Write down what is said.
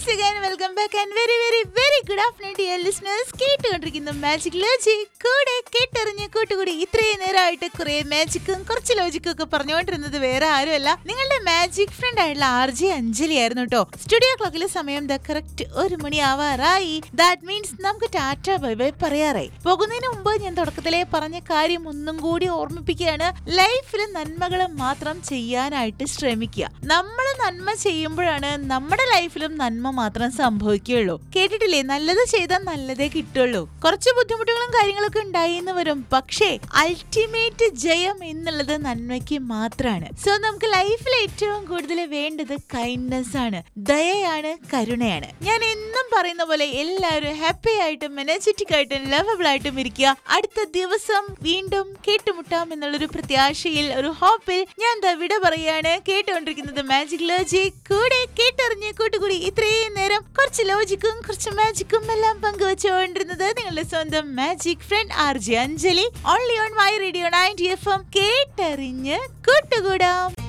once again welcome back and very very very good afternoon dear listeners കേട്ടുകൊണ്ടിരിക്കുന്ന magic logic കൂടെ കേട്ടറിഞ്ഞ് കൂട്ടുകൂടി ഇത്രയും നേരമായിട്ട് കുറെ മാജിക്കും കുറച്ച് ലോജിക്കും ഒക്കെ പറഞ്ഞുകൊണ്ടിരുന്നത് വേറെ ആരുമല്ല നിങ്ങളുടെ മാജിക് ഫ്രണ്ട് ആയിട്ടുള്ള ആർ ജെ അഞ്ജലി ആയിരുന്നു കേട്ടോ സ്റ്റുഡിയോ ക്ലോക്കിലെ സമയം ദ കറക്റ്റ് ഒരു മണി ആവാറായി ദാറ്റ് മീൻസ് നമുക്ക് ടാറ്റ ബൈ ബൈ പറയാറായി പോകുന്നതിന് മുമ്പ് ഞാൻ തുടക്കത്തിലെ പറഞ്ഞ കാര്യം ഒന്നും കൂടി ഓർമ്മിപ്പിക്കുകയാണ് ലൈഫിൽ നന്മകൾ മാത്രം ചെയ്യാനായിട്ട് ശ്രമിക്കുക നമ്മൾ നന്മ ചെയ്യുമ്പോഴാണ് നമ്മുടെ ലൈഫിലും നന്മ മാത്രം സംഭവിക്കുകയുള്ളൂ കേട്ടിട്ടില്ലേ നല്ലത് ചെയ്താൽ നല്ലതേ കിട്ടുള്ളൂ കുറച്ച് ബുദ്ധിമുട്ടുകളും കാര്യങ്ങളൊക്കെ ഉണ്ടായി എന്ന് വരും പക്ഷേ അൾട്ടിമേറ്റ് ജയം എന്നുള്ളത് നന്മയ്ക്ക് മാത്രമാണ് സോ നമുക്ക് ലൈഫിൽ ഏറ്റവും കൂടുതൽ വേണ്ടത് കൈൻഡ്നെസ് ആണ് ദയയാണ് കരുണയാണ് ഞാൻ എന്നും പറയുന്ന പോലെ എല്ലാവരും ഹാപ്പി ആയിട്ടും എനർജറ്റിക് ആയിട്ടും ലവബിൾ ആയിട്ടും ഇരിക്കുക അടുത്ത ദിവസം വീണ്ടും കേട്ടുമുട്ടാം എന്നുള്ളൊരു പ്രത്യാശയിൽ ഒരു ഹോപ്പിൽ ഞാൻ ദാ വിട പറയാണ് കേട്ടുകൊണ്ടിരിക്കുന്നത് മാജിക് ലോജിക് കൂടെ കേട്ടറിഞ്ഞ് കൂട്ടുകൂടി ഇത്രയും നേരം കുറച്ച് ലോജിക്കും കുറച്ച് മാജിക്കും എല്ലാം പങ്കുവച്ചുകൊണ്ടിരുന്നത് നിങ്ങളുടെ സ്വന്തം magic friend R J Anjali only on my radio ninety F M കേട്ടറിഞ്ഞ് കൂട്ടുകൂടാം